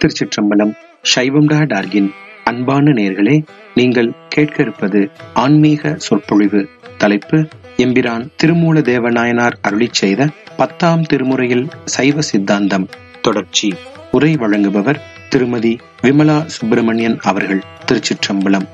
திருச்சிற்றம்பலம் சைவம் டா டார்கின் அன்பான நேர்களே நீங்கள் கேட்க இருப்பது ஆன்மீக சொற்பொழிவு தலைப்பு எம்பிரான் திருமூல தேவநாயனார் அருளிச் செய்த பத்தாம் திருமுறையில் சைவ சித்தாந்தம் தொடர்ச்சி உரை வழங்குபவர் திருமதி விமலா சுப்பிரமணியன் அவர்கள் திருச்சிற்றம்பலம்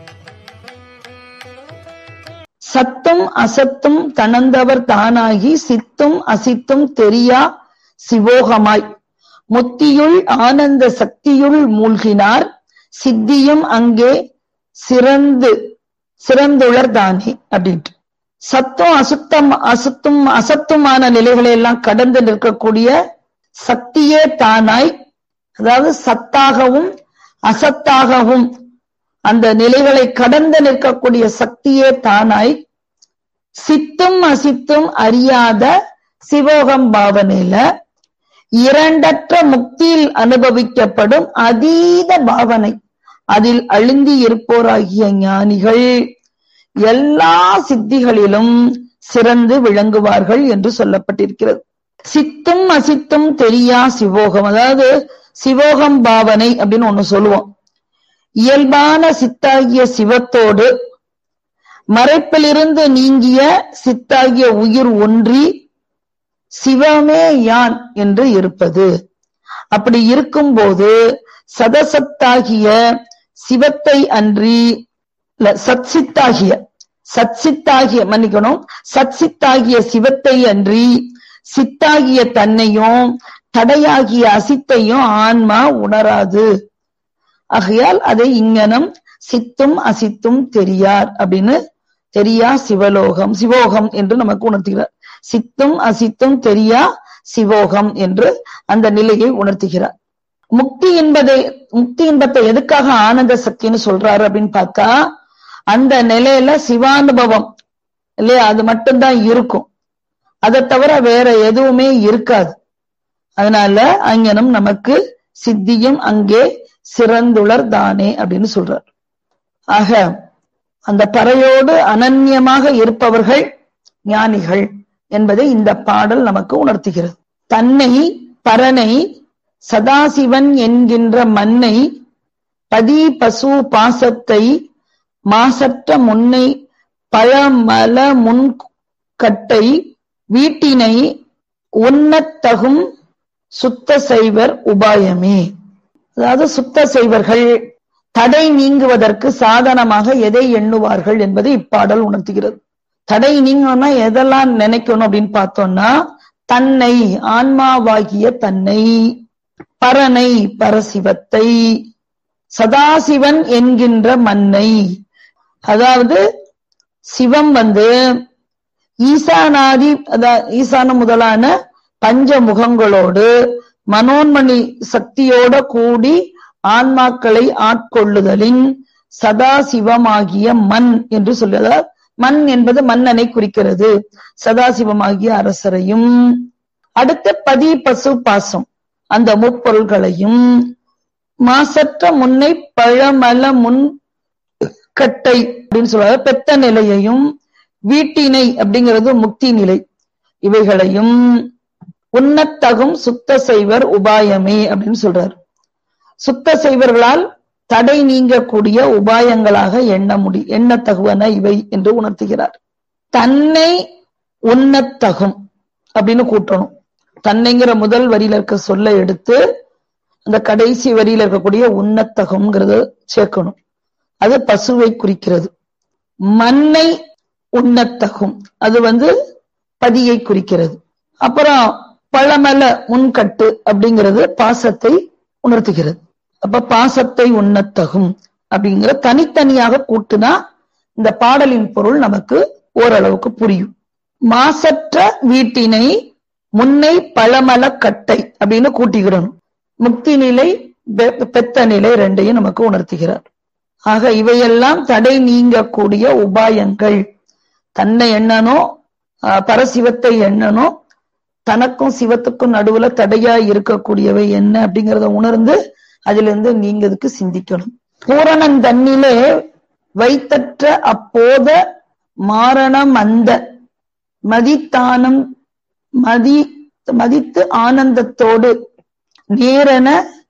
சத்தும் அசத்தும் தனந்தவர் தானாகி சித்தும் அசித்தும் தெரியா சிவோகமாய் முத்தியுள் ஆனந்த சக்தியுள் மூழ்கினார் சித்தியும் அங்கே சிறந்து சிறந்துளர் தானே அப்படின்ட்டு சத்தும் அசுத்தம் அசுத்தும் அசத்துமான நிலைகளை எல்லாம் கடந்து நிற்கக்கூடிய சக்தியே தானாய் அதாவது சத்தாகவும் அசத்தாகவும் அந்த நிலைகளை கடந்து நிற்கக்கூடிய சக்தியே தானாய் சித்தும் அசித்தும் அறியாத சிவோகம் பாவனையில இரண்டற்ற முக்தியில் அனுபவிக்கப்படும் அதீத பாவனை அதில் அழுந்தி இருப்போராகிய ஞானிகள் எல்லா சித்திகளிலும் சிறந்து விளங்குவார்கள் என்று சொல்லப்பட்டிருக்கிறது சித்தும் அசித்தும் தெரியா சிவோகம் அதாவது சிவோகம் பாவனை அப்படின்னு ஒண்ணு சொல்லுவோம் இயல்பான சித்தாகிய சிவத்தோடு மறைப்பிலிருந்து நீங்கிய சித்தாகிய உயிர் ஒன்றி சிவமே யான் என்று இருப்பது அப்படி இருக்கும்போது சதசத்தாகிய சிவத்தை அன்றி சத்சித்தாகிய சத்சித்தாகிய மன்னிக்கணும் சத்சித்தாகிய சிவத்தை அன்றி சித்தாகிய தன்னையும் தடையாகிய அசித்தையும் ஆன்மா உணராது ஆகையால் அதை இங்கனம் சித்தும் அசித்தும் தெரியார் அப்படின்னு தெரியா சிவலோகம் சிவோகம் என்று நமக்கு உணர்த்துகிறார் சித்தும் அசித்தும் தெரியா சிவோகம் என்று அந்த நிலையை உணர்த்துகிறார் முக்தி என்பதை முக்தி என்பதை எதுக்காக ஆனந்த சக்தின்னு சொல்றாரு அப்படின்னு பார்த்தா அந்த நிலையில சிவானுபவம் இல்லையா அது மட்டும்தான் இருக்கும் அதை தவிர வேற எதுவுமே இருக்காது அதனால அங்கனம் நமக்கு சித்தியும் அங்கே சிறந்துளர் தானே அப்படின்னு சொல்றார் ஆக அந்த பறையோடு அனன்யமாக இருப்பவர்கள் ஞானிகள் என்பதை இந்த பாடல் நமக்கு உணர்த்துகிறது தன்னை பரனை சதாசிவன் என்கின்ற மண்ணை பதி பசு பாசத்தை மாசற்ற முன்னை பழமல முன்கட்டை வீட்டினை உண்ணத்தகும் சுத்த செய்வர் உபாயமே அதாவது சுத்த செய்வர்கள் தடை நீங்குவதற்கு சாதனமாக எதை எண்ணுவார்கள் என்பது இப்பாடல் உணர்த்துகிறது தடை நீங்கணும்னா எதெல்லாம் நினைக்கணும் அப்படின்னு பார்த்தோம்னா தன்னை ஆன்மாவாகிய தன்னை பரனை பரசிவத்தை சதாசிவன் என்கின்ற மண்ணை அதாவது சிவம் வந்து ஈசானாதி ஈசான முதலான பஞ்ச முகங்களோடு மனோன்மணி சக்தியோட கூடி ஆன்மாக்களை ஆட்கொள்ளுதலின் சதாசிவமாகிய மண் என்று சொல்லுவதால் மண் என்பது மன்னனை குறிக்கிறது சதாசிவமாகிய அரசரையும் அடுத்த பதி பசு பாசம் அந்த முப்பொருள்களையும் மாசற்ற முன்னை பழமல முன் கட்டை அப்படின்னு சொல்றாங்க பெத்த நிலையையும் வீட்டினை அப்படிங்கிறது முக்தி நிலை இவைகளையும் உன்னத்தகும் சுத்த செய்வர் உபாயமே அப்படின்னு சொல்றார் சுத்த செய்வர்களால் தடை நீங்கக்கூடிய உபாயங்களாக எண்ண முடி எண்ணத்தகுவன இவை என்று உணர்த்துகிறார் தன்னை உண்ணத்தகும் அப்படின்னு கூட்டணும் தன்னைங்கிற முதல் வரியில இருக்க சொல்ல எடுத்து அந்த கடைசி வரியில இருக்கக்கூடிய உண்ணத்தகம்ங்கிறத சேர்க்கணும் அது பசுவை குறிக்கிறது மண்ணை உண்ணத்தகும் அது வந்து பதியை குறிக்கிறது அப்புறம் பழமல முன்கட்டு அப்படிங்கிறது பாசத்தை உணர்த்துகிறது அப்ப பாசத்தை உண்ணத்தகும் அப்படிங்கிற தனித்தனியாக கூட்டுனா இந்த பாடலின் பொருள் நமக்கு ஓரளவுக்கு புரியும் மாசற்ற வீட்டினை முன்னை பழமல கட்டை அப்படின்னு கூட்டிக்கிறணும் முக்தி நிலை பெத்த நிலை ரெண்டையும் நமக்கு உணர்த்துகிறார் ஆக இவையெல்லாம் தடை நீங்கக்கூடிய உபாயங்கள் தன்னை எண்ணணும் பரசிவத்தை எண்ணணும் தனக்கும் சிவத்துக்கும் நடுவுல தடையா இருக்கக்கூடியவை என்ன அப்படிங்கறத உணர்ந்து அதுல இருந்து நீங்கிறதுக்கு சிந்திக்கணும் பூரணன் தன்னிலே வைத்தற்ற அப்போத மாரணம் அந்த மதித்தானம் மதி மதித்து ஆனந்தத்தோடு நேரென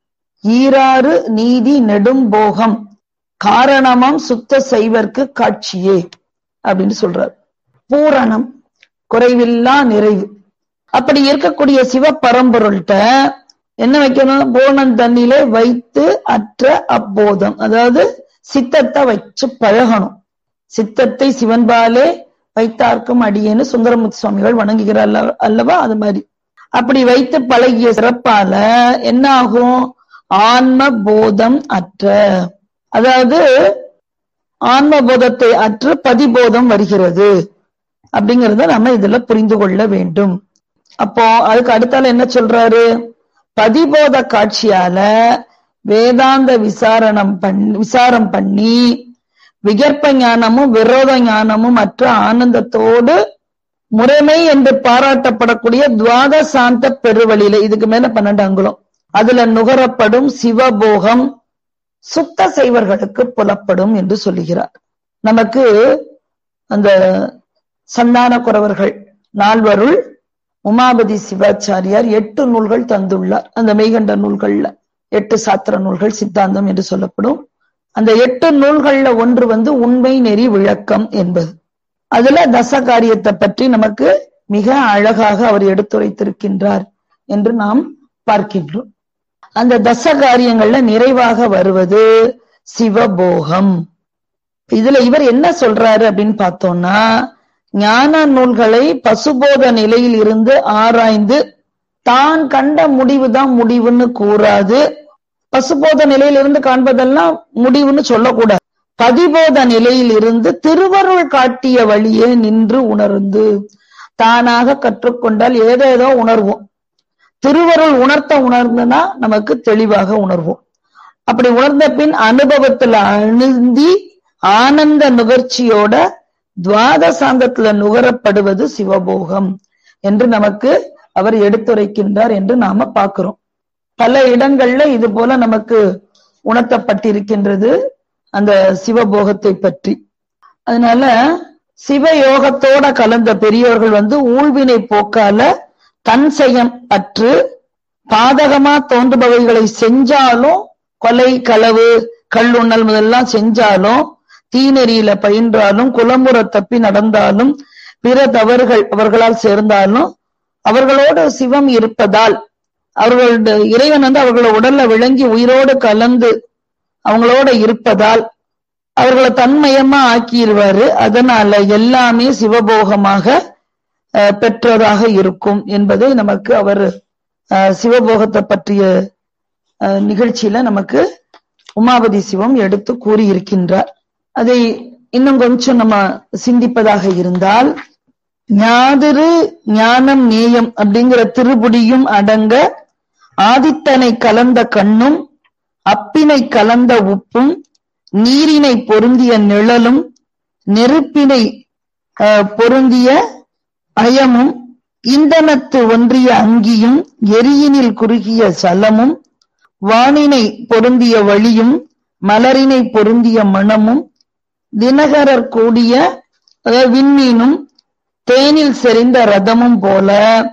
ஈராறு நீதி நெடும்போகம் காரணமாம் சுத்த செய்வர்க்கு காட்சியே அப்படின்னு சொல்றார் பூரணம் குறைவில்லா நிறைவு அப்படி இருக்கக்கூடிய சிவபரம்பொருள்கிட்ட என்ன வைக்கணும் போனன் தண்ணியிலே வைத்து அற்ற அப்போதம் அதாவது சித்தத்தை வச்சு பழகணும் சித்தத்தை சிவன்பாலே வைத்தார்க்கும் அடியேன்னு சுந்தரமுத்து சுவாமிகள் வணங்குகிறார் அல்ல- அல்லவா அது மாதிரி அப்படி வைத்து பழகிய சிறப்பால என்ன ஆகும் ஆன்ம போதம் அற்ற அதாவது ஆன்ம போதத்தை அற்று பதிபோதம் வருகிறது அப்படிங்கறத நம்ம இதுல புரிந்து கொள்ள வேண்டும் அப்போ அதுக்கு அடுத்தால என்ன சொல்றாரு பதிபோத காட்சியால வேதாந்த விசாரணம் பண்ணி விசாரம் பண்ணி விகற்ப ஞானமும் விரோத ஞானமும் மற்ற ஆனந்தத்தோடு முறைமை என்று பாராட்டப்படக்கூடிய துவாத சாந்த பெருவழியில இதுக்கு மேல பன்னெண்டு அங்குலம் அதுல நுகரப்படும் சிவபோகம் சுத்த செய்வர்களுக்கு புலப்படும் என்று சொல்லுகிறார் நமக்கு அந்த சந்தான குறவர்கள் நால்வருள் உமாபதி சிவாச்சாரியார் எட்டு நூல்கள் தந்துள்ளார் அந்த மெய்கண்ட நூல்கள்ல எட்டு சாத்திர நூல்கள் சித்தாந்தம் என்று சொல்லப்படும் அந்த எட்டு நூல்கள்ல ஒன்று வந்து உண்மை நெறி விளக்கம் என்பது அதுல தச காரியத்தை பற்றி நமக்கு மிக அழகாக அவர் எடுத்துரைத்திருக்கின்றார் என்று நாம் பார்க்கின்றோம் அந்த தச காரியங்கள்ல நிறைவாக வருவது சிவபோகம் இதுல இவர் என்ன சொல்றாரு அப்படின்னு பார்த்தோம்னா ஞான நூல்களை பசுபோத நிலையில் இருந்து ஆராய்ந்து தான் கண்ட முடிவுதான் முடிவுன்னு கூறாது பசுபோத நிலையில் இருந்து காண்பதெல்லாம் முடிவுன்னு சொல்லக்கூடாது பதிபோத நிலையில் இருந்து திருவருள் காட்டிய வழியே நின்று உணர்ந்து தானாக கற்றுக்கொண்டால் ஏதேதோ உணர்வோம் திருவருள் உணர்த்த உணர்ந்துனா நமக்கு தெளிவாக உணர்வோம் அப்படி உணர்ந்த பின் அனுபவத்துல அழுந்தி ஆனந்த நுகர்ச்சியோட துவாத சாந்தத்துல நுகரப்படுவது சிவபோகம் என்று நமக்கு அவர் எடுத்துரைக்கின்றார் என்று நாம பார்க்கிறோம் பல இடங்கள்ல இது போல நமக்கு உணர்த்தப்பட்டிருக்கின்றது அந்த சிவபோகத்தை பற்றி அதனால சிவயோகத்தோட கலந்த பெரியோர்கள் வந்து ஊழ்வினை போக்கால தன் செயம் அற்று பாதகமா தோன்றுபவைகளை செஞ்சாலும் கொலை களவு கள்ளுண்ணல் முதல்லாம் செஞ்சாலும் தீநெறியில பயின்றாலும் குலமுற தப்பி நடந்தாலும் பிற தவறுகள் அவர்களால் சேர்ந்தாலும் அவர்களோடு சிவம் இருப்பதால் அவர்களோட இறைவன் வந்து அவர்கள உடல்ல விளங்கி உயிரோடு கலந்து அவங்களோட இருப்பதால் அவர்களை தன்மயமா ஆக்கிடுவாரு அதனால எல்லாமே சிவபோகமாக அஹ், பெற்றதாக இருக்கும் என்பதை நமக்கு அவர் அஹ், சிவபோகத்தை பற்றிய அஹ், நிகழ்ச்சியில நமக்கு உமாபதி சிவம் எடுத்து கூறியிருக்கின்றார் அதை இன்னும் கொஞ்சம் நம்ம சிந்திப்பதாக இருந்தால் ஞாதிரு ஞானம் நேயம் அப்படிங்கிற திருபுடியும் அடங்க ஆதித்தனை கலந்த கண்ணும் அப்பினை கலந்த உப்பும் நீரினை பொருந்திய நிழலும் நெருப்பினை அஹ், பொருந்திய அயமும் இந்தனத்து ஒன்றிய அங்கியும் எரியினில் குறுகிய சலமும் வானினை பொருந்திய வழியும் மலரினை பொருந்திய மணமும் தினகரர் கூடிய அதாவது விண்மீனும் தேனில் செறிந்த ரதமும் போல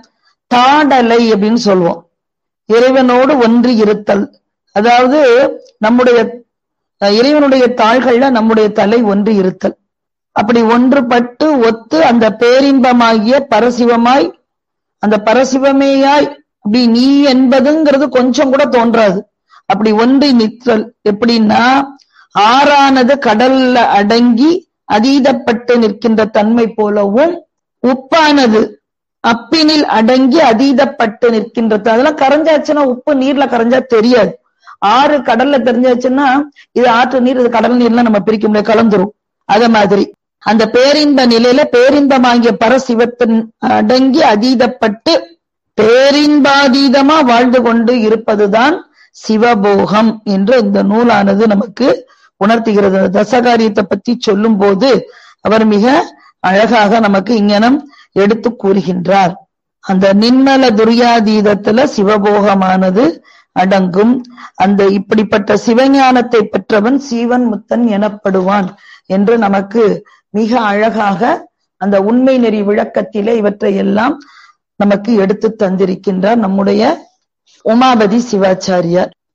தாடலை அப்படின்னு சொல்லுவோம் இறைவனோடு ஒன்றி இருத்தல் அதாவது நம்முடைய அஹ், இறைவனுடைய தாள்கள்ல நம்முடைய தலை ஒன்றி இருத்தல் அப்படி ஒன்றுபட்டு ஒத்து அந்த பேரின்பமாகிய பரசிவமாய் அந்த பரசிவமேயாய் அப்படி நீ என்பதுங்கிறது கொஞ்சம் கூட தோன்றாது அப்படி ஒன்றி நிற்றல் எப்படின்னா ஆறானது கடல்ல அடங்கி அதீதப்பட்டு நிற்கின்ற தன்மை போலவும் உப்பானது அப்பினில் அடங்கி அதீதப்பட்டு நிற்கின்ற த- அதெல்லாம் கரைஞ்சாச்சுன்னா உப்பு நீர்ல கரைஞ்சா தெரியாது ஆறு கடல்ல தெரிஞ்சாச்சுன்னா இது ஆற்று நீர் இது கடல் நீர்லாம் நம்ம பிரிக்க முடியாது கலந்துரும் அத மாதிரி அந்த பேரின்ப நிலையில பேரின்பமாகிய பரசிவத்தின் அடங்கி அதீதப்பட்டு பேரின்பாதீதமா வாழ்ந்து கொண்டு இருப்பதுதான் சிவபோகம் என்று இந்த நூலானது நமக்கு உணர்த்துகிறது அந்த தசகாரியத்தை பத்தி சொல்லும் போது அவர் மிக அழகாக நமக்கு இங்கனம் எடுத்து கூறுகின்றார் அந்த நின்னல துரியாதீதத்துல சிவபோகமானது அடங்கும் அந்த இப்படிப்பட்ட சிவஞானத்தை பெற்றவன் சீவன் முத்தன் எனப்படுவான் என்று நமக்கு மிக அழகாக அந்த உண்மை நெறி விளக்கத்திலே இவற்றை எல்லாம் நமக்கு எடுத்து தந்திருக்கின்றார் நம்முடைய உமாபதி சிவாச்சாரியார்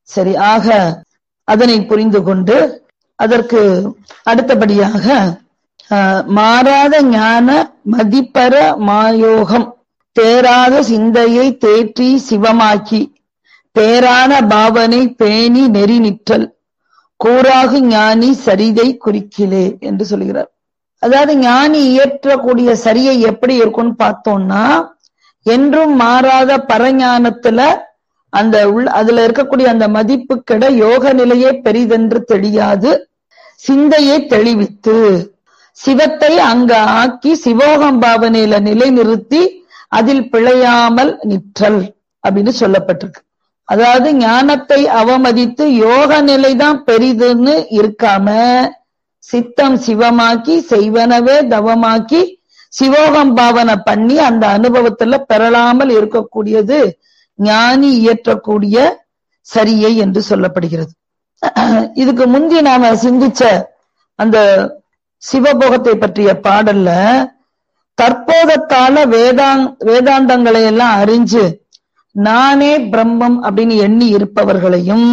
சரி ஆக அதனை புரிந்து கொண்டு அதற்கு அடுத்தபடியாக ஆஹ், மாறாத ஞான மதிப்பர மாயோகம் தேராத சிந்தையை தேற்றி சிவமாக்கி பேரான பாவனை பேணி நெறி நிற்றல் கூறாகு ஞானி சரிதை குறிக்கிலே என்று சொல்கிறார் அதாவது ஞானி இயற்றக்கூடிய சரியை எப்படி இருக்கும்னு பார்த்தோம்னா என்றும் மாறாத பரஞானத்துல அந்த உள் அதுல இருக்கக்கூடிய அந்த மதிப்புக்கிட யோக நிலையே பெரிதென்று தெரியாது சிந்தையை தெளிவித்து சிவத்தை அங்க ஆக்கி சிவோகம் பாவனையில நிலைநிறுத்தி அதில் பிழையாமல் நிற்றல் அப்படின்னு சொல்லப்பட்டிருக்கு அதாவது ஞானத்தை அவமதித்து யோக நிலைதான் பெரிதுன்னு இருக்காம சித்தம் சிவமாக்கி செய்வனவே தவமாக்கி சிவோகம் பாவனை பண்ணி அந்த அனுபவத்துல பெறலாமல் இருக்கக்கூடியது ஞானி இயற்றக்கூடிய சரியை என்று சொல்லப்படுகிறது இதுக்கு முந்தி நாம சிந்திச்ச அந்த சிவபோகத்தை பற்றிய பாடல்ல தற்போதத்தால வேதாங் வேதாந்தங்களை எல்லாம் அறிஞ்சு நானே பிரம்மம் அப்படின்னு எண்ணி இருப்பவர்களையும்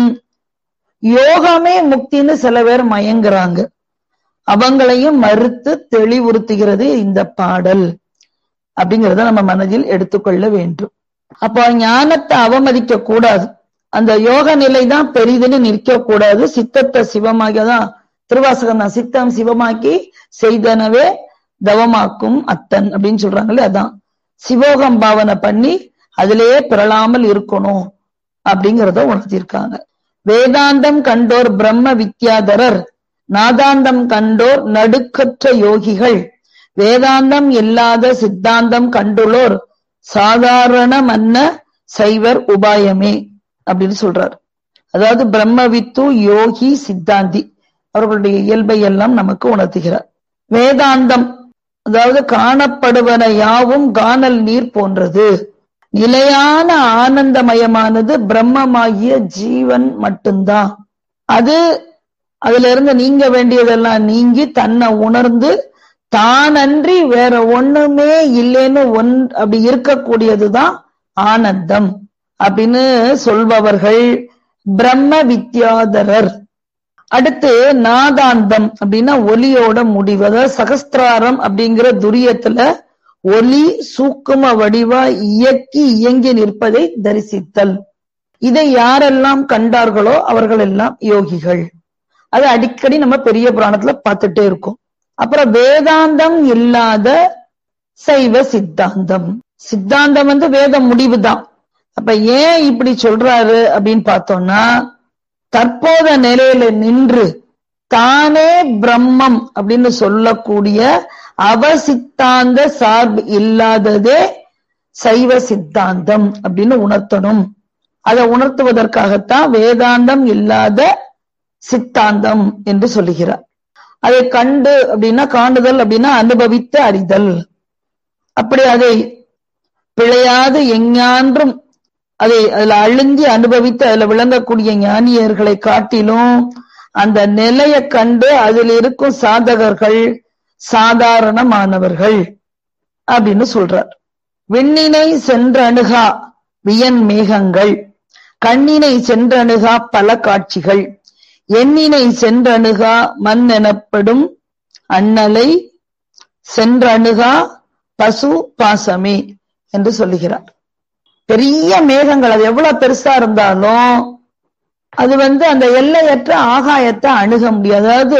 யோகமே முக்தின்னு சில பேர் மயங்குறாங்க அவங்களையும் மறுத்து தெளிவுறுத்துகிறது இந்த பாடல் அப்படிங்கறத நம்ம மனதில் எடுத்துக்கொள்ள வேண்டும் அப்போ ஞானத்தை அவமதிக்க கூடாது அந்த யோக நிலை தான் பெரிதுன்னு நிற்க கூடாது சித்தத்தை சிவமாக தான் திருவாசகம் தான் சித்தம் சிவமாக்கி செய்தனவே தவமாக்கும் அத்தன் அப்படின்னு சொல்றாங்களே அதான் சிவோகம் பாவனை பண்ணி அதிலேயே பிறளாமல் இருக்கணும் அப்படிங்கறத உணர்த்தியிருக்காங்க வேதாந்தம் கண்டோர் பிரம்ம வித்யாதரர் நாதாந்தம் கண்டோர் நடுக்கற்ற யோகிகள் வேதாந்தம் இல்லாத சித்தாந்தம் கண்டுள்ளோர் சாதாரண மன்ன சைவர் உபாயமே அப்படின்னு சொல்றார் அதாவது பிரம்மவித்து யோகி சித்தாந்தி அவர்களுடைய இயல்பை எல்லாம் நமக்கு உணர்த்துகிறார் வேதாந்தம் அதாவது காணப்படுவன யாவும் காணல் நீர் போன்றது நிலையான ஆனந்தமயமானது பிரம்மமாகிய ஜீவன் மட்டும்தான் அது அதுல இருந்து நீங்க வேண்டியதெல்லாம் நீங்கி தன்னை உணர்ந்து தானன்றி வேற ஒண்ணுமே இல்லைன்னு ஒன் அப்படி இருக்கக்கூடியதுதான் ஆனந்தம் அப்படின்னு சொல்பவர்கள் பிரம்ம வித்யாதரர் அடுத்து நாதாந்தம் அப்படின்னா ஒலியோட முடிவு அதாவது சகஸ்திராரம் அப்படிங்கிற துரியத்துல ஒலி சூக்கும வடிவா இயக்கி இயங்கி நிற்பதை தரிசித்தல் இதை யாரெல்லாம் கண்டார்களோ அவர்கள் எல்லாம் யோகிகள் அது அடிக்கடி நம்ம பெரிய புராணத்துல பார்த்துட்டே இருக்கோம் அப்புறம் வேதாந்தம் இல்லாத சைவ சித்தாந்தம் சித்தாந்தம் வந்து வேத முடிவு தான் அப்ப ஏன் இப்படி சொல்றாரு அப்படின்னு பார்த்தோம்னா தற்போத நிலையில நின்று தானே பிரம்மம் அப்படின்னு சொல்லக்கூடிய அவசித்தாந்த சார்பு இல்லாததே சைவ சித்தாந்தம் அப்படின்னு உணர்த்தணும் அதை உணர்த்துவதற்காகத்தான் வேதாந்தம் இல்லாத சித்தாந்தம் என்று சொல்லுகிறார் அதை கண்டு அப்படின்னா காணுதல் அப்படின்னா அனுபவித்து அறிதல் அப்படி அதை பிழையாது எஞ்ஞான்றும் அதை அதுல அழுந்தி அனுபவித்து அதுல விளங்கக்கூடிய ஞானியர்களை காட்டிலும் அந்த நிலையை கண்டு அதில் இருக்கும் சாதகர்கள் சாதாரணமானவர்கள் அப்படின்னு சொல்றார் விண்ணினை சென்றணுகா வியன் மேகங்கள் கண்ணினை சென்றணுகா பல காட்சிகள் எண்ணினை சென்றணுகா மண் எனப்படும் அண்ணலை சென்றணுகா பசு பாசமே என்று சொல்லுகிறார் பெரிய மேகங்கள் அது எவ்வளவு பெருசா இருந்தாலும் அது வந்து அந்த எல்லையற்ற ஆகாயத்தை அணுக முடியாது அதாவது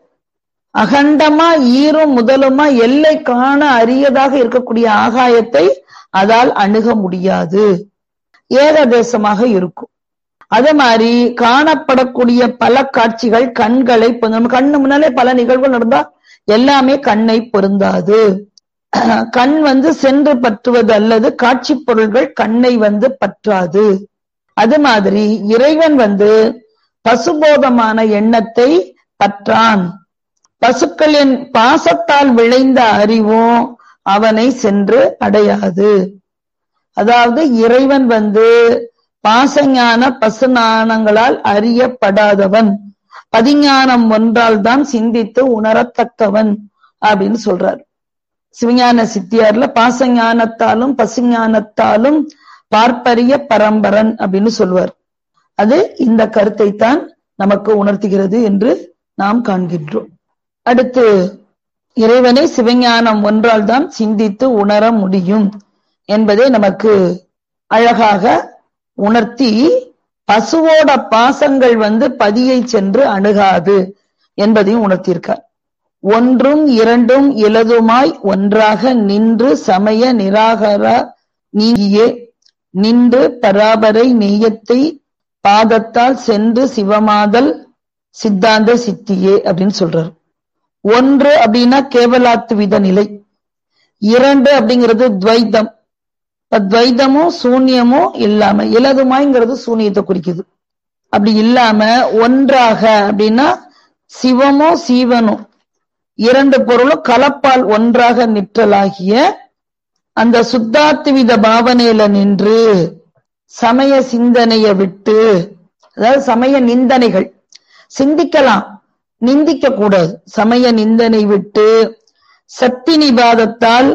அகண்டமா ஈரும் முதலுமா எல்லை காண அரியதாக இருக்கக்கூடிய ஆகாயத்தை அதால் அணுக முடியாது ஏகதேசமாக இருக்கும் அதே மாதிரி காணப்படக்கூடிய பல காட்சிகள் கண்களை நம்ம கண்ணு முன்னாலே பல நிகழ்வுகள் நடந்தா எல்லாமே கண்ணை பொருந்தாது கண் வந்து சென்று பற்றுவது அல்லது காட்சி பொருள்கள் கண்ணை வந்து பற்றாது அது மாதிரி இறைவன் வந்து பசுபோதமான எண்ணத்தை பற்றான் பசுக்களின் பாசத்தால் விளைந்த அறிவும் அவனை சென்று அடையாது அதாவது இறைவன் வந்து பாசஞான பசுஞானங்களால் அறியப்படாதவன் பதிஞானம் ஒன்றால் தான் சிந்தித்து உணரத்தக்கவன் அப்படின்னு சொல்றார் சிவஞான சித்தியார்ல பாசஞானத்தாலும் பசுஞானத்தாலும் பார்ப்பரிய பரம்பரன் அப்படின்னு சொல்லுவார் அது இந்த கருத்தை தான் நமக்கு உணர்த்துகிறது என்று நாம் காண்கின்றோம் அடுத்து இறைவனை சிவஞானம் ஒன்றால் தான் சிந்தித்து உணர முடியும் என்பதை நமக்கு அழகாக உணர்த்தி பசுவோட பாசங்கள் வந்து பதியை சென்று அணுகாது என்பதையும் உணர்த்தியிருக்கார் ஒன்றும் இரண்டும் இலதுமாய் ஒன்றாக நின்று சமய நிராகர நீங்கியே நின்று பராபரை நெய்யத்தை பாதத்தால் சென்று சிவமாதல் சித்தாந்த சித்தியே அப்படின்னு சொல்றாரு ஒன்று அப்படின்னா கேவலாத்துவித நிலை இரண்டு அப்படிங்கிறது துவைத்தம் இப்ப துவைத்தமும் சூன்யமும் இல்லாம இலதுமாய்ங்கிறது சூன்யத்தை குறிக்குது அப்படி இல்லாம ஒன்றாக அப்படின்னா சிவமும் சீவனும் இரண்டு பொருளும் கலப்பால் ஒன்றாக நிற்றலாகிய அந்த சுத்தாத்துவித பாவனையில நின்று சமய சிந்தனைய விட்டு அதாவது சமய நிந்தனைகள் சிந்திக்கலாம் நிந்திக்க கூடாது சமய நிந்தனை விட்டு சக்தி நிபாதத்தால்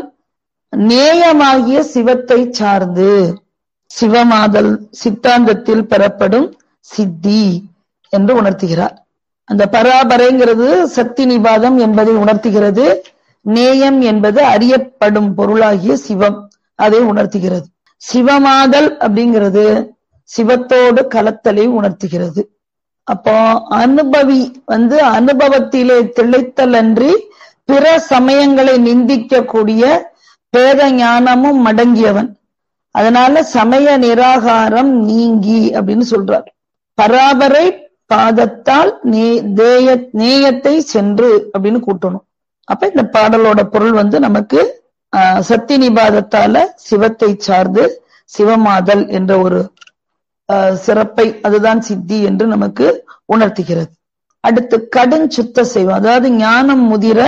நேயமாகிய சிவத்தை சார்ந்து சிவமாதல் சித்தாந்தத்தில் பெறப்படும் சித்தி என்று உணர்த்துகிறார் அந்த பராபரைங்கிறது சக்தி நிபாதம் என்பதை உணர்த்துகிறது நேயம் என்பது அறியப்படும் பொருளாகிய சிவம் அதை உணர்த்துகிறது சிவமாதல் அப்படிங்கிறது சிவத்தோடு கலத்தலை உணர்த்துகிறது அப்போ அனுபவி வந்து அனுபவத்திலே திளைத்தல் அன்றி பிற சமயங்களை நிந்திக்க கூடிய பேத ஞானமும் மடங்கியவன் அதனால சமய நிராகாரம் நீங்கி அப்படின்னு சொல்றார் பராபரை பாதத்தால் நேய நேயத்தை சென்று அப்படின்னு கூட்டணும் அப்ப இந்த பாடலோட பொருள் வந்து நமக்கு சக்தி நிபாதத்தால சிவத்தை சார்ந்து சிவமாதல் என்ற ஒரு சிறப்பை அதுதான் சித்தி என்று நமக்கு உணர்த்துகிறது அடுத்து கடும் சுத்த செய்வோம் அதாவது ஞானம் முதிர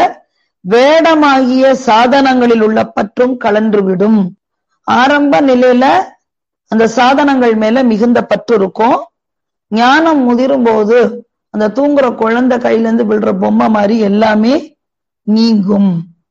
வேடமாகிய சாதனங்களில் உள்ள பற்றும் கலன்றுவிடும் ஆரம்ப நிலையில அந்த சாதனங்கள் மேல மிகுந்த பற்று இருக்கும் ஞானம் முதிரும் போது அந்த தூங்குற குழந்தை கையில இருந்து விழுற பொம்மை மாதிரி எல்லாமே நீங்கும்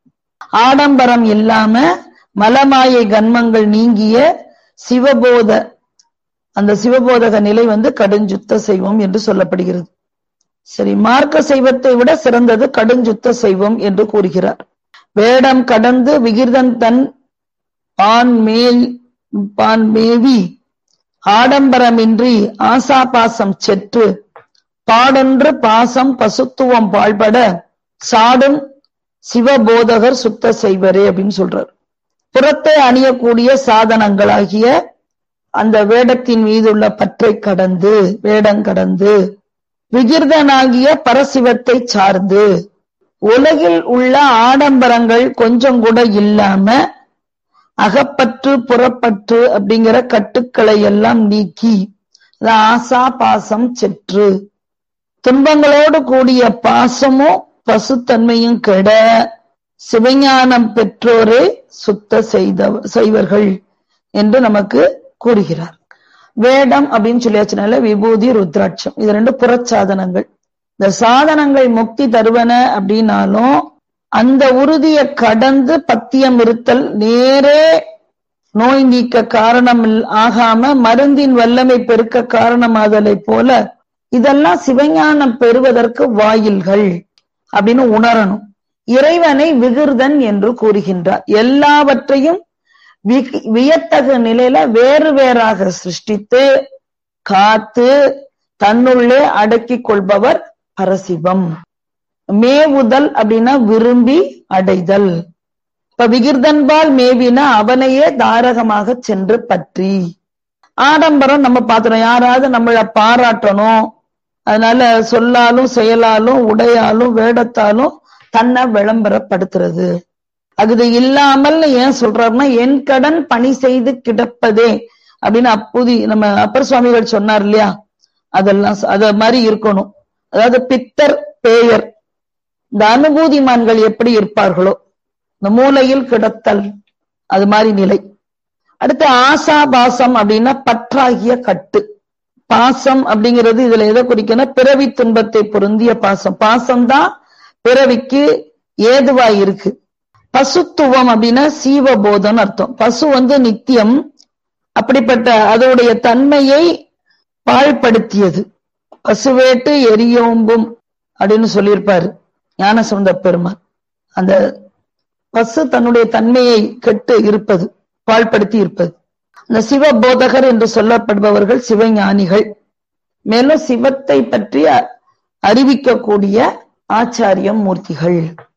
ஆடம்பரம் இல்லாம மலமாயை கன்மங்கள் நீங்கிய சிவபோத அந்த சிவபோதக நிலை வந்து கடுஞ்சுத்த செய்வோம் என்று சொல்லப்படுகிறது சரி மார்க்க செய்வத்தை விட சிறந்தது கடுஞ்சுத்த செய்வோம் என்று கூறுகிறார் வேடம் கடந்து விகிர்தன் தன் பான் மேல் பான் மேவி ஆடம்பரமின்றி ஆசாபாசம் செற்று பாடொன்று பாசம் பசுத்துவம் பாழ்பட சாடும் சிவபோதகர் சுத்த செய்வரே அப்படின்னு சொல்றார் புறத்தை அணியக்கூடிய சாதனங்களாகிய அந்த வேடத்தின் மீது உள்ள பற்றை கடந்து வேடம் கடந்து விகிர்தனாகிய பரசிவத்தை சார்ந்து உலகில் உள்ள ஆடம்பரங்கள் கொஞ்சம் கூட இல்லாம அகப்பற்று புறப்பற்று அப்படிங்கிற கட்டுக்களை எல்லாம் நீக்கி ஆசா பாசம் செற்று துன்பங்களோடு கூடிய பாசமும் பசுத்தன்மையும் கெட சிவஞானம் பெற்றோரே சுத்த செய்த செய்வர்கள் என்று நமக்கு கூறுகிறார் வேடம் அப்படின்னு சொல்லியாச்சுனால விபூதி ருத்ராட்சம் இது ரெண்டு புறச்சாதனங்கள் இந்த சாதனங்கள் முக்தி தருவன அப்படின்னாலும் அந்த உறுதிய கடந்து பத்தியம் இருத்தல் நேரே நோய் நீக்க காரணம் ஆகாம மருந்தின் வல்லமை பெருக்க காரணமாதலை போல இதெல்லாம் சிவஞானம் பெறுவதற்கு வாயில்கள் அப்படின்னு உணரணும் இறைவனை விகிர்தன் என்று கூறுகின்றார் எல்லாவற்றையும் வியத்தகு நிலையில வேறு வேறாக சிருஷ்டித்து காத்து தன்னுள்ளே அடக்கி கொள்பவர் பரசிவம் மேவுதல் அப்படின்னா விரும்பி அடைதல் இப்ப விகிர்தன்பால் மேவினா அவனையே தாரகமாக சென்று பற்றி ஆடம்பரம் நம்ம பாத்துறோம் யாராவது நம்மளை பாராட்டணும் அதனால சொல்லாலும் செயலாலும் உடையாலும் வேடத்தாலும் தன்னை விளம்பரப்படுத்துறது அது இல்லாமல் ஏன் சொல்றாருன்னா என் கடன் பணி செய்து கிடப்பதே அப்படின்னு அப்புதி நம்ம அப்பர் சுவாமிகள் சொன்னார் இல்லையா அதெல்லாம் அத மாதிரி இருக்கணும் அதாவது பித்தர் பேயர் இந்த அனுபூதிமான்கள் எப்படி இருப்பார்களோ இந்த மூலையில் கிடத்தல் அது மாதிரி நிலை அடுத்து ஆசா பாசம் அப்படின்னா பற்றாகிய கட்டு பாசம் அப்படிங்கிறது இதுல எதை குறிக்கணும் பிறவி துன்பத்தை பொருந்திய பாசம் பாசம் தான் பிறவிக்கு ஏதுவாய் இருக்கு பசுத்துவம் அப்படின்னா சீவபோதம் அர்த்தம் பசு வந்து நித்தியம் அப்படிப்பட்ட அதோடைய தன்மையை பாழ்படுத்தியது பசுவேட்டு எரியோம்பும் அப்படின்னு சொல்லியிருப்பாரு ஞானசம்பந்த பெருமான் அந்த பசு தன்னுடைய தன்மையை கெட்டு இருப்பது பாழ்படுத்தி இருப்பது அந்த சிவ போதகர் என்று சொல்லப்படுபவர்கள் சிவஞானிகள் மேலும் சிவத்தை பற்றி அறிவிக்கக்கூடிய ஆச்சாரியம் மூர்த்திகள்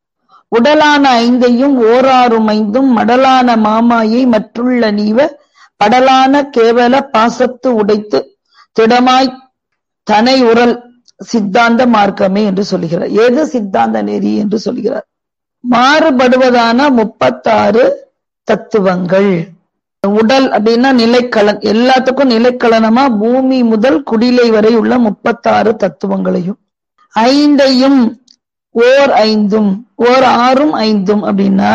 உடலான ஐந்தையும் ஓராறும் ஐந்தும் மடலான மாமாயை மற்றுள்ள நீவ படலான கேவல பாசத்து உடைத்து திடமாய் தனை உரல் சித்தாந்த மார்க்கமே என்று சொல்லுகிறார் எது சித்தாந்த நெறி என்று சொல்கிறார் மாறுபடுவதான முப்பத்தாறு தத்துவங்கள் உடல் அப்படின்னா நிலைக்கலன் எல்லாத்துக்கும் நிலைக்கலனமா பூமி முதல் குடிலை வரை உள்ள முப்பத்தாறு தத்துவங்களையும் ஐந்தையும் ஓர் ஐந்தும் ஓர் ஆறும் ஐந்தும் அப்படின்னா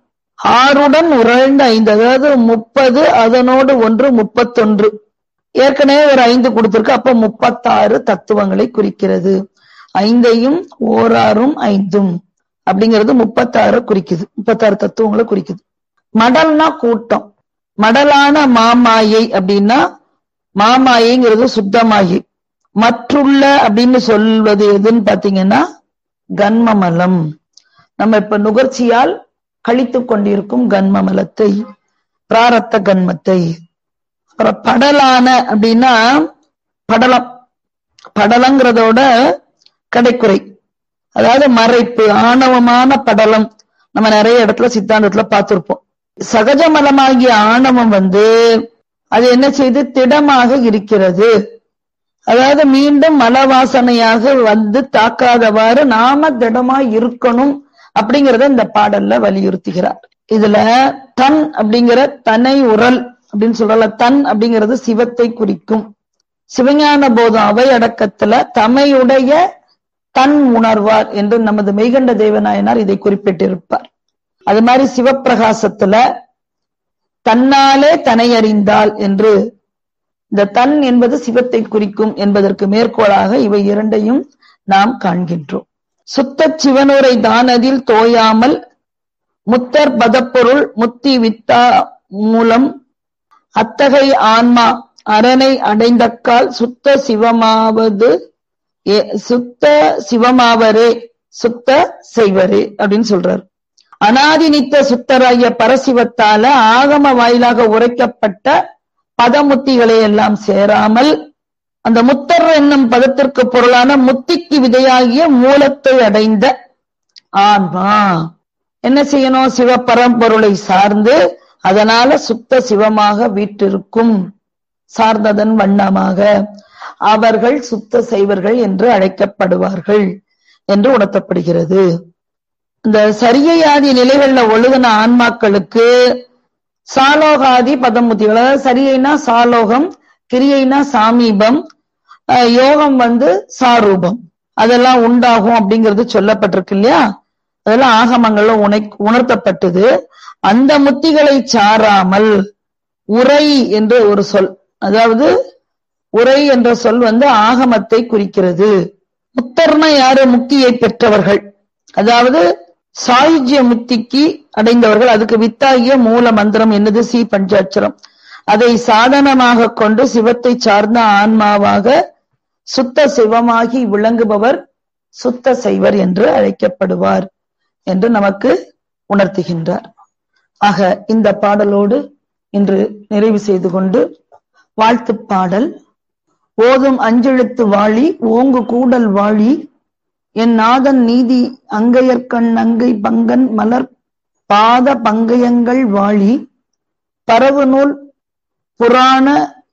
ஆறுடன் உறைந்த ஐந்து அதாவது முப்பது அதனோடு ஒன்று முப்பத்தொன்று ஏற்கனவே ஒரு ஐந்து கொடுத்திருக்கு அப்ப முப்பத்தாறு தத்துவங்களை குறிக்கிறது ஐந்தையும் ஓராறும் ஐந்தும் அப்படிங்கிறது முப்பத்தாறு குறிக்குது முப்பத்தாறு தத்துவங்களை குறிக்குது மடல்னா கூட்டம் மடலான மாமாயை அப்படின்னா மாமாயைங்கிறது சுத்தமாயி மற்றுள்ள அப்படின்னு சொல்வது எதுன்னு பாத்தீங்கன்னா கன்மமலம் நம்ம இப்ப நுகர்ச்சியால் கழித்து கொண்டிருக்கும் கன்மமலத்தை பிராரத்த கன்மத்தை அப்புறம் படலான அப்படின்னா படலம் படலங்கிறதோட கடைக்குறை அதாவது மறைப்பு ஆணவமான படலம் நம்ம நிறைய இடத்துல சித்தாந்தத்துல பார்த்திருப்போம் சகஜ மலமாகிய ஆணவம் வந்து அது என்ன செய்து திடமாக இருக்கிறது அதாவது மீண்டும் மலவாசனையாக வந்து தாக்காதவாறு நாம திடமா இருக்கணும் அப்படிங்கறத இந்த பாடல்ல வலியுறுத்துகிறார் இதுல தன் அப்படிங்கிற தனை உரல் அப்படின்னு சொல்றல தன் அப்படிங்கிறது சிவத்தை குறிக்கும் சிவஞான போதம் அவை அடக்கத்துல தமையுடைய தன் உணர்வார் என்று நமது மெய்கண்ட தேவநாயனார் இதை குறிப்பிட்டிருப்பார் அது மாதிரி சிவப்பிரகாசத்துல தன்னாலே தனை அறிந்தால் என்று இந்த தன் என்பது சிவத்தை குறிக்கும் என்பதற்கு மேற்கோளாக இவை இரண்டையும் நாம் காண்கின்றோம் சுத்த சிவனுரை தானதில் தோயாமல் முத்தர் பதப்பொருள் முத்தி வித்தா மூலம் அத்தகை ஆன்மா அரணை அடைந்தக்கால் சுத்த சிவமாவது சுத்த சிவமாவரே சுத்த செய்வரே அப்படின்னு சொல்றார் அனாதி நித்த சுத்தராகிய பரசிவத்தால ஆகம வாயிலாக உரைக்கப்பட்ட பதமுத்திகளை எல்லாம் சேராமல் அந்த முத்தர் என்னும் பதத்திற்கு பொருளான முத்திக்கு விதையாகிய மூலத்தை அடைந்த ஆன்மா என்ன செய்யணும் சிவ பரம்பொருளை சார்ந்து அதனால சுத்த சிவமாக வீட்டிருக்கும் சார்ந்ததன் வண்ணமாக அவர்கள் சுத்த செய்வர்கள் என்று அழைக்கப்படுவார்கள் என்று உணர்த்தப்படுகிறது இந்த சரியையாதி நிலைகள்ல ஒழுகின ஆன்மாக்களுக்கு சாலோகாதி பதமுத்திகள் அதாவது சரியைனா சாலோகம் கிரியைனா சாமீபம் யோகம் வந்து சாரூபம் அதெல்லாம் உண்டாகும் அப்படிங்கிறது சொல்லப்பட்டிருக்கு இல்லையா அதெல்லாம் ஆகமங்கள்ல உணை உணர்த்தப்பட்டது அந்த முத்திகளை சாராமல் உரை என்று ஒரு சொல் அதாவது உரை என்ற சொல் வந்து ஆகமத்தை குறிக்கிறது முத்தர்னா யாரு முக்தியை பெற்றவர்கள் அதாவது சாயுஜ்ய முக்திக்கு அடைந்தவர்கள் அதுக்கு வித்தாகிய மூல மந்திரம் என்னது சி பஞ்சாட்சரம் அதை சாதனமாக கொண்டு சிவத்தை சார்ந்த ஆன்மாவாக சுத்த சிவமாகி விளங்குபவர் சுத்த செய்வர் என்று அழைக்கப்படுவார் என்று நமக்கு உணர்த்துகின்றார் ஆக இந்த பாடலோடு இன்று நிறைவு செய்து கொண்டு வாழ்த்து பாடல் ஓதும் அஞ்செழுத்து வாழி ஓங்கு கூடல் வாழி என் நாதன் நீதி அங்கையர்கண் அங்கை பங்கன் மலர் பாத பங்கயங்கள் வாழி பரவு நூல் புராண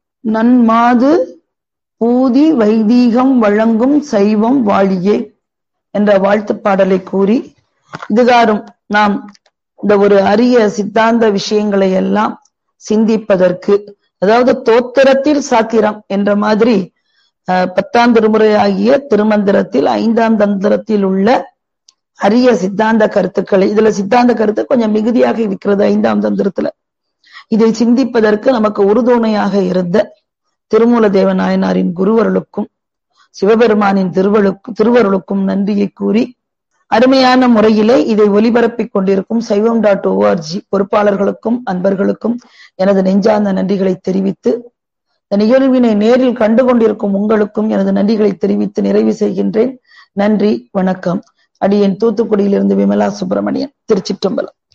நன்மாது பூதி வைதீகம் வழங்கும் சைவம் வாழியே என்ற வாழ்த்து பாடலை கூறி இதுகாரும் நாம் இந்த ஒரு அரிய சித்தாந்த விஷயங்களை எல்லாம் சிந்திப்பதற்கு அதாவது தோத்திரத்தில் சாத்திரம் என்ற மாதிரி பத்தாம் திருமுறை ஆகிய திருமந்திரத்தில் ஐந்தாம் தந்திரத்தில் உள்ள அரிய சித்தாந்த கருத்துக்களை இதுல சித்தாந்த கருத்து கொஞ்சம் மிகுதியாக இருக்கிறது ஐந்தாம் தந்திரத்துல இதை சிந்திப்பதற்கு நமக்கு உறுதுணையாக இருந்த திருமூல தேவ நாயனாரின் குருவருளுக்கும் சிவபெருமானின் திருவருளுக்கும் திருவருளுக்கும் நன்றியை கூறி அருமையான முறையிலே இதை ஒலிபரப்பிக் கொண்டிருக்கும் சைவம் டாட் ஓஆர்ஜி பொறுப்பாளர்களுக்கும் அன்பர்களுக்கும் எனது நெஞ்சார்ந்த நன்றிகளை தெரிவித்து இந்த நிகழ்வினை நேரில் கண்டு கொண்டிருக்கும் உங்களுக்கும் எனது நன்றிகளை தெரிவித்து நிறைவு செய்கின்றேன் நன்றி வணக்கம் அடியேன் தூத்துக்குடியிலிருந்து விமலா சுப்பிரமணியன் திருச்சிற்றம்பலம்